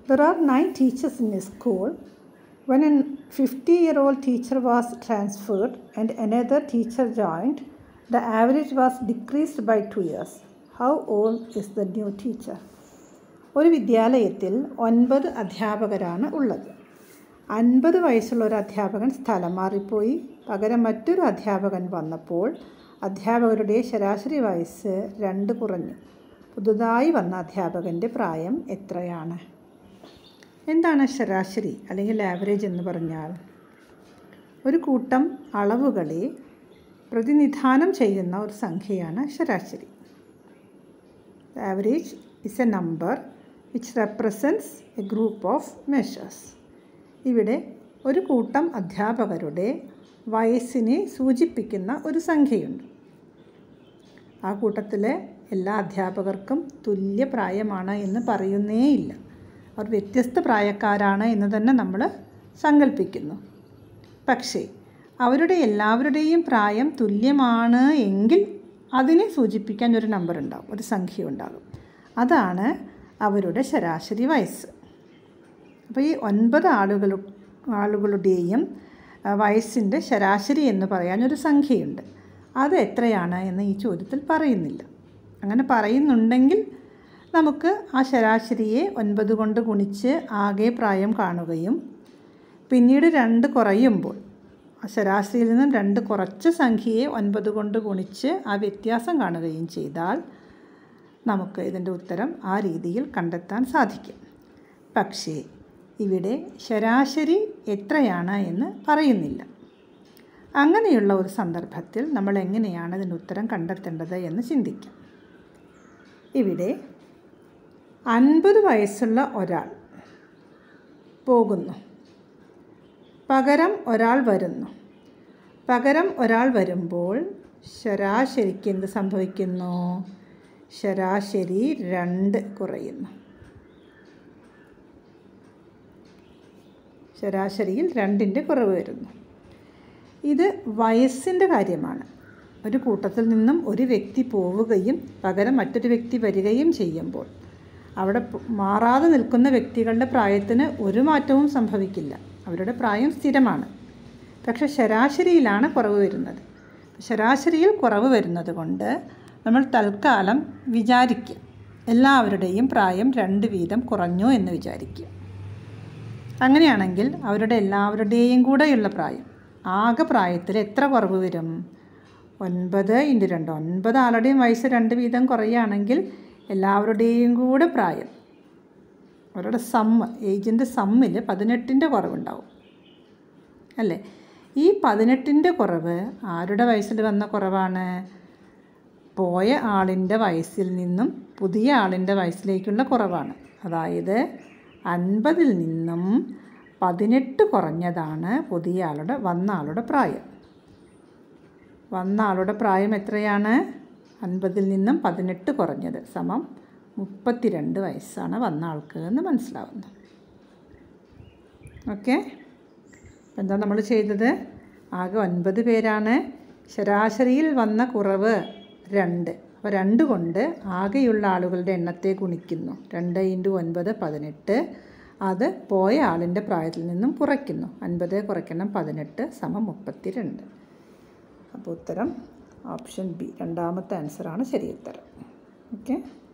There are nine teachers in a school. When a 50 year old teacher was transferred and another teacher joined, the average was decreased by two years. How old is the new teacher? ഒരു വിദ്യാലയത്തിൽ ഒൻപത് അധ്യാപകരാണ് ഉള്ളത് അൻപത് വയസ്സുള്ള ഒരു അധ്യാപകൻ സ്ഥലം മാറിപ്പോയി പകരം മറ്റൊരു അധ്യാപകൻ വന്നപ്പോൾ അധ്യാപകരുടെ ശരാശരി വയസ്സ് രണ്ട് കുറഞ്ഞു പുതുതായി വന്ന അധ്യാപകൻ്റെ പ്രായം എത്രയാണ് എന്താണ് ശരാശരി അല്ലെങ്കിൽ ആവറേജ് എന്ന് പറഞ്ഞാൽ ഒരു കൂട്ടം അളവുകളെ പ്രതിനിധാനം ചെയ്യുന്ന ഒരു സംഖ്യയാണ് ശരാശരി average is a number which represents a group of measures ഇവിടെ ഒരു കൂട്ടം അധ്യാപകരുടെ വയസ്സിനെ സൂചിപ്പിക്കുന്ന ഒരു സംഖ്യയുണ്ട് ആ കൂട്ടത്തിലെ എല്ലാ അധ്യാപകർക്കും തുല്യ പ്രായമാണ് എന്ന് പറയുന്നേയില്ല അവർ വ്യത്യസ്ത പ്രായക്കാരാണ് എന്ന് തന്നെ നമ്മൾ സങ്കല്പിക്കുന്നു പക്ഷേ അവരുടെ എല്ലാവരുടെയും പ്രായം തുല്യമാണ് എങ്കിൽ അതിനെ സൂചിപ്പിക്കാൻ ഒരു നമ്പർ ഉണ്ടാവും ഒരു സംഖ്യ ഉണ്ടാകും അതാണ് അവരുടെ ശരാശരി വയസ്സ് അപ്പോൾ ഈ ഒൻപത് ആളുകൾ ആളുകളുടെയും വയസ്സിൻ്റെ ശരാശരി എന്ന് പറയാൻ ഒരു സംഖ്യയുണ്ട് അത് എത്രയാണ് എന്ന് ഈ ചോദ്യത്തിൽ പറയുന്നില്ല അങ്ങനെ പറയുന്നുണ്ടെങ്കിൽ നമുക്ക് ആ ശരാശരിയെ ഒൻപത് കൊണ്ട് ഗുണിച്ച് ആകെ പ്രായം കാണുകയും പിന്നീട് രണ്ട് കുറയുമ്പോൾ ആ ശരാശരിയിൽ നിന്നും രണ്ട് കുറച്ച സംഖ്യയെ ഒൻപത് കൊണ്ട് ഗുണിച്ച് ആ വ്യത്യാസം കാണുകയും ചെയ്താൽ നമുക്ക് ഇതിൻ്റെ ഉത്തരം ആ രീതിയിൽ കണ്ടെത്താൻ സാധിക്കും പക്ഷേ ഇവിടെ ശരാശരി എത്രയാണ് എന്ന് പറയുന്നില്ല അങ്ങനെയുള്ള ഒരു സന്ദർഭത്തിൽ നമ്മൾ എങ്ങനെയാണ് ഇതിൻ്റെ ഉത്തരം കണ്ടെത്തേണ്ടത് എന്ന് ചിന്തിക്കാം ഇവിടെ അൻപത് വയസ്സുള്ള ഒരാൾ പോകുന്നു പകരം ഒരാൾ വരുന്നു പകരം ഒരാൾ വരുമ്പോൾ ശരാശരിക്ക് എന്ത് സംഭവിക്കുന്നു ശരാശരി രണ്ട് കുറയുന്നു ശരാശരിയിൽ രണ്ടിൻ്റെ കുറവ് വരുന്നു ഇത് വയസ്സിൻ്റെ കാര്യമാണ് ഒരു കൂട്ടത്തിൽ നിന്നും ഒരു വ്യക്തി പോവുകയും പകരം മറ്റൊരു വ്യക്തി വരികയും ചെയ്യുമ്പോൾ അവിടെ മാറാതെ നിൽക്കുന്ന വ്യക്തികളുടെ പ്രായത്തിന് ഒരു മാറ്റവും സംഭവിക്കില്ല അവരുടെ പ്രായം സ്ഥിരമാണ് പക്ഷേ ശരാശരിയിലാണ് കുറവ് വരുന്നത് ശരാശരിയിൽ കുറവ് വരുന്നത് കൊണ്ട് നമ്മൾ തൽക്കാലം വിചാരിക്കുക എല്ലാവരുടെയും പ്രായം രണ്ട് വീതം കുറഞ്ഞു എന്ന് വിചാരിക്കുക അങ്ങനെയാണെങ്കിൽ അവരുടെ എല്ലാവരുടെയും കൂടെയുള്ള പ്രായം ആകെ പ്രായത്തിൽ എത്ര കുറവ് വരും ഒൻപത് ഇൻറ്റു രണ്ട് ഒൻപത് ആളുടെയും വയസ്സ് രണ്ട് വീതം കുറയുകയാണെങ്കിൽ എല്ലാവരുടെയും കൂടെ പ്രായം അവരുടെ സമ്മ് ഏജിൻ്റെ സമ്മിൽ പതിനെട്ടിൻ്റെ കുറവുണ്ടാവും അല്ലേ ഈ പതിനെട്ടിൻ്റെ കുറവ് ആരുടെ വയസ്സിൽ വന്ന കുറവാണ് പോയ ആളിൻ്റെ വയസ്സിൽ നിന്നും പുതിയ ആളിൻ്റെ വയസ്സിലേക്കുള്ള കുറവാണ് അതായത് അൻപതിൽ നിന്നും പതിനെട്ട് കുറഞ്ഞതാണ് പുതിയ ആളുടെ വന്ന ആളുടെ പ്രായം വന്ന ആളുടെ പ്രായം എത്രയാണ് അൻപതിൽ നിന്നും പതിനെട്ട് കുറഞ്ഞത് സമം മുപ്പത്തിരണ്ട് വയസ്സാണ് വന്ന ആൾക്ക് എന്ന് മനസ്സിലാവുന്നു ഓക്കെ എന്താ നമ്മൾ ചെയ്തത് ആകെ ഒൻപത് പേരാണ് ശരാശരിയിൽ വന്ന കുറവ് രണ്ട് അപ്പോൾ രണ്ട് കൊണ്ട് ആകെയുള്ള ആളുകളുടെ എണ്ണത്തെ ഗുണിക്കുന്നു രണ്ട് ഇൻറ്റു ഒൻപത് പതിനെട്ട് അത് പോയ ആളിൻ്റെ പ്രായത്തിൽ നിന്നും കുറയ്ക്കുന്നു അൻപത് കുറയ്ക്കണം പതിനെട്ട് സമം മുപ്പത്തി രണ്ട് അപ്പോൾ ഉത്തരം ഓപ്ഷൻ ബി രണ്ടാമത്തെ ആൻസറാണ് ശരി ഉത്തരം ഓക്കെ